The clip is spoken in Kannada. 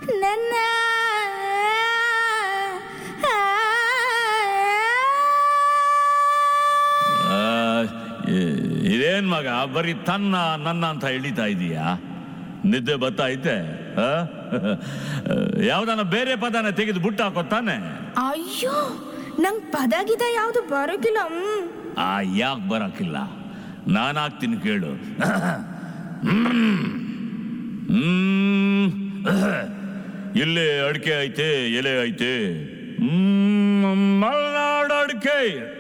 ನನ್ನ ಆ, ಇ- ಇದೇನ್ ಮಗ ಬರೀ ತನ್ನ ನನ್ನ ಅಂತ ಎಳಿತಾ ಇದೀಯಾ ನಿದ್ದೆ ಬರ್ತಾ ಐತೆ ಆ? ಯಾವ್ದಾನ ಬೇರೆ ಪದನ ತೆಗೆದು ಬುಟ್ಟ ಹಾಕೋ ತಾನೆ ಅಯ್ಯೋ ನಂಗ್ ಪದ ಗಿದ ಯಾವ್ದು ಬರೋಕಿಲ್ಲ ಹ್ಮ್. ಆ ಯಾಕೆ ಬರಕಿಲ್ಲ ನಾನು ಹಾಕ್ತೀನಿ ಕೇಳು ಹ್ಮ್. ಇಲ್ಲಿ ಅಡಿಕೆ ಐತೆ ಎಲೆ ಐತೆ ಹ್ಮ್, ಮಲ್ನಾಡ್ ಅಡಿಕೆ